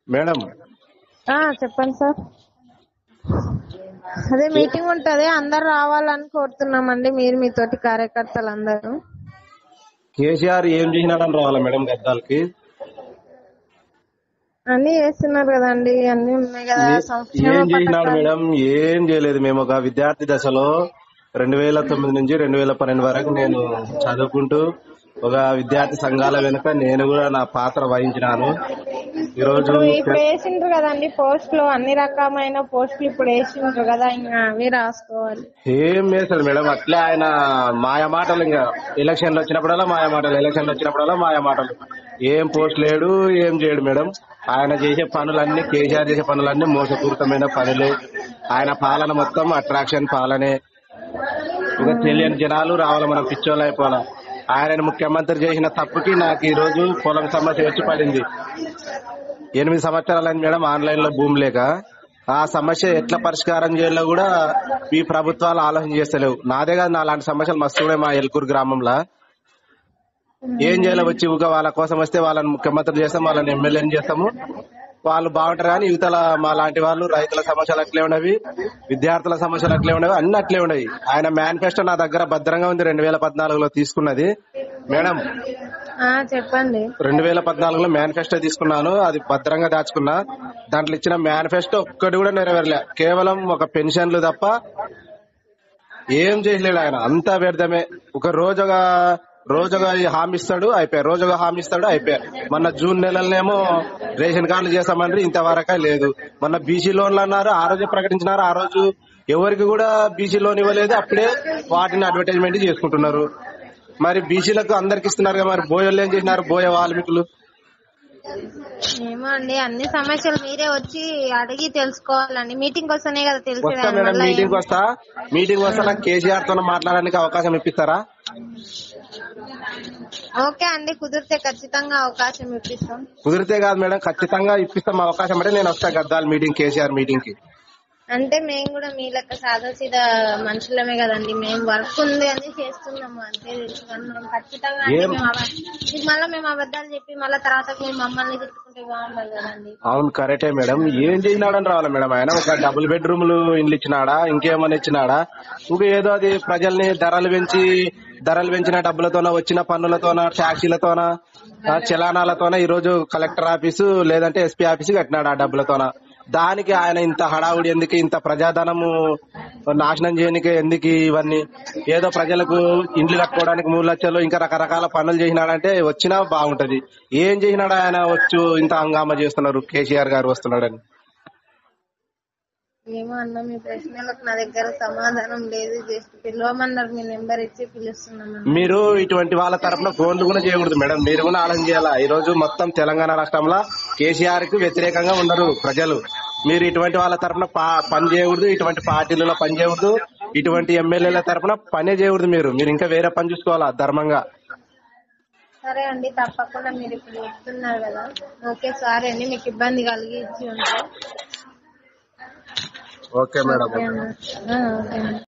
Madam ఆ, చెప్పండి sir అదే మీటింగ్ ఉంటది అందరు రావాలని కోరుతున్నామండి మీరు మీతోటి కార్యకర్తలు అందరూ కేసీఆర్ ఏం చేసినాడని రావాలా మేడం గద్దాలకి అన్ని చేస్తున్నారు కదండి అన్ని ఉన్నాయి కదా సంక్షేమ ఏం చేసినాడు పథకాలు మేడం ఏం చేయలేదు మేము ఒక విద్యార్థి దశలో రెండు వేల తొమ్మిది నుంచి రెండు వేల పన్నెండు వరకు నేను చదువుకుంటూ ఒక విద్యార్థి సంఘాల వెనుక నేను కూడా నా పాత్ర వహించినాను ఈరోజు ఇప్పుడు ఇప్పుడు వేసిండ్రు కదండి పోస్టులు అన్ని రకమైన పోస్టులు ఇప్పుడు వేసిండ్రు కదా ఇంకా అవి రాసుకోవాలి ఏం చేస్తాడు మేడం అట్లే ఆయన మాయ మాటలు ఇంకా ఎలక్షన్లు వచ్చినప్పుడల్లా మాయ మాటలు ఎలక్షన్లు వచ్చినప్పుడల్లా మాయ మాటలు ఏం పోస్ట్ లేడు ఏం చేయడు మేడం ఆయన చేసే పనులన్నీ కేసీఆర్ చేసే పనులన్నీ మోసపూరితమైన పనులే ఆయన పాలన మొత్తం అట్రాక్షన్ పాలనే ఇక తెలియని జనాలు రావాలి మనం పిచ్చోళ్ళు అయిపోవాలా ఆయన ముఖ్యమంత్రి చేసిన తప్పుకి నాకు ఈ రోజు పొలం సమస్య వచ్చి పడింది ఎనిమిది సంవత్సరాలైంది మేడం ఆన్లైన్ లో భూమి లేక ఆ సమస్య ఎట్లా పరిష్కారం చేయాలో కూడా ఈ ప్రభుత్వాలు ఆలోచన చేస్తలేవు నాదే కాదు నా లాంటి సమస్యలు మస్తు ఉన్నాయి మా ఎల్కూరు గ్రామంలో ఏం చేయాలో వచ్చి ఊక వాళ్ళ కోసం వస్తే వాళ్ళని ముఖ్యమంత్రి చేస్తాం వాళ్ళని ఎమ్మెల్యేని చేస్తాము వాళ్ళు బాగుంటారు కానీ యువతల మా లాంటి వాళ్ళు రైతుల సమస్యలు అట్లే ఉండవి విద్యార్థుల సమస్యలు అట్లే ఉండవి అన్ని అట్లే ఉండవి ఆయన మేనిఫెస్టో నా దగ్గర భద్రంగా ఉంది రెండు వేల పద్నాలుగులో తీసుకున్నది మేడం ఆ చెప్పండి రెండు వేల పద్నాలుగులో మేనిఫెస్టో తీసుకున్నాను అది భద్రంగా దాచుకున్నా దాంట్లో ఇచ్చిన మేనిఫెస్టో ఒక్కటి కూడా నెరవేరలే కేవలం ఒక పెన్షన్లు తప్ప ఏం చేయలేడు ఆయన అంతా వ్యర్థమే ఒక రోజుగా రోజుగా ఈ హామీ ఇస్తాడు అయిపోయారు రోజుగా హామీ ఇస్తాడు అయిపోయారు మొన్న జూన్ నెలలనేమో రేషన్ కార్డులు చేస్తామంటే ఇంతవరకే లేదు మొన్న బీసీ లోన్లు అన్నారు ఆ రోజే ప్రకటించినారు ఆ రోజు ఎవరికి కూడా బీసీ లోన్ ఇవ్వలేదు అప్పుడే వాటిని అడ్వర్టైజ్మెంట్ చేసుకుంటున్నారు మరి బీసీలకు అందరికి ఇస్తున్నారు కదా మరి బోయోళ్ళు ఏం చేసినారు బోయ వాల్మీకులు ఏమో అండి అన్ని సమస్యలు మీరే వచ్చి అడిగి తెలుసుకోవాలండి మీటింగ్ వస్తేనే కదా వస్తా తెలిసేది మేడం మళ్ళీ మీటింగ్ వస్తా మీటింగ్ వస్తా నాకు కేసీఆర్ తో మాట్లాడడానికి అవకాశం ఇప్పిస్తారా ఓకే అండి కుదిరితే ఖచ్చితంగా అవకాశం ఇప్పిస్తాం కుదిరితే కాదు మేడం ఖచ్చితంగా ఇప్పిస్తాం అవకాశం అంటే నేను వస్తా గద్దాల్ మీటింగ్ కేసీఆర్ మీటింగ్ కి అంటే మేము కూడా మీ లెక్క సాదా సీదా మనుషులమే కదండి మేము వర్క్ ఉంది అని చేస్తున్నాము అంతే తెలుసు కానీ మేము ఖచ్చితంగా అంటే ఏం- మేము అబద్ధ- మీకు మళ్ళీ మేము అబద్ధాలు చెప్పి మళ్ళీ తర్వాత మీరు మమ్మల్ని తిట్టుకుంటే బాగుండదు కదండి అవును కరెక్టే మేడం ఏం చేసినాడని రావాలి మేడం ఆయన ఒక డబుల్ బెడ్రూమ్లు ఇండ్లు ఇచ్చినాడా ఇంకేమని ఇచ్చినాడా ఇంకా ఏదో అది ప్రజల్ని ధరలు పెంచి ధరలు పెంచిన డబ్బులతోన వచ్చిన పన్నులతోన ట్యాక్సీలతోన ఆ, చలానాలతోన ఈ రోజు కలెక్టర్ ఆఫీసు లేదంటే ఎస్పీ ఆఫీసు కట్టినాడు ఆ డబ్బులతోన దానికి ఆయన ఇంత హడావుడి ఎందుకు ఇంత ప్రజాధనము నాశనం చేయడానికి ఎందుకు ఇవన్నీ ఏదో ప్రజలకు ఇండ్లు కట్టుకోవడానికి మూడు లక్షలు ఇంకా రకరకాల పనులు చేసినాడంటే వచ్చినా బాగుంటది ఏం చేసినాడు ఆయన వచ్చు ఇంత హంగామా చేస్తున్నారు కేసీఆర్ గారు వస్తున్నాడని ఏమో అన్న మీ ప్రశ్నలకు నా దగ్గర సమాధానం లేదు జస్ట్ పిలవమన్నారు మీ నెంబర్ ఇచ్చి పిలుస్తున్నామన్న మీరు ఇటువంటి వాళ్ళ తరపున ఫోన్లు కూడా చేయకూడదు మేడం మీరు కూడా ఆలోచన చేయాలా ఈ రోజు మొత్తం తెలంగాణ రాష్ట్రంలో కేసీఆర్ కు వ్యతిరేకంగా ఉండరు ప్రజలు మీరు ఇటువంటి వాళ్ళ తరపున పా- పని చేయకూడదు ఇటువంటి పార్టీలలో పని చేయకూడదు ఇటువంటి ఎమ్మెల్యేల తరపున పనే చేయకూడదు మీరు మీరు ఇంకా వేరే పని చూసుకోవాలా ధర్మంగా సరే అండి తప్పకుండా మీరు ఇప్పుడు చెప్తున్నారు కదా ఓకే సారీ అండి మీకు ఇబ్బంది కలిగి ఇచ్చి ఉంటాం ఓకే మేడం ఓకే అన్న. ఆ, ఓకే అన్న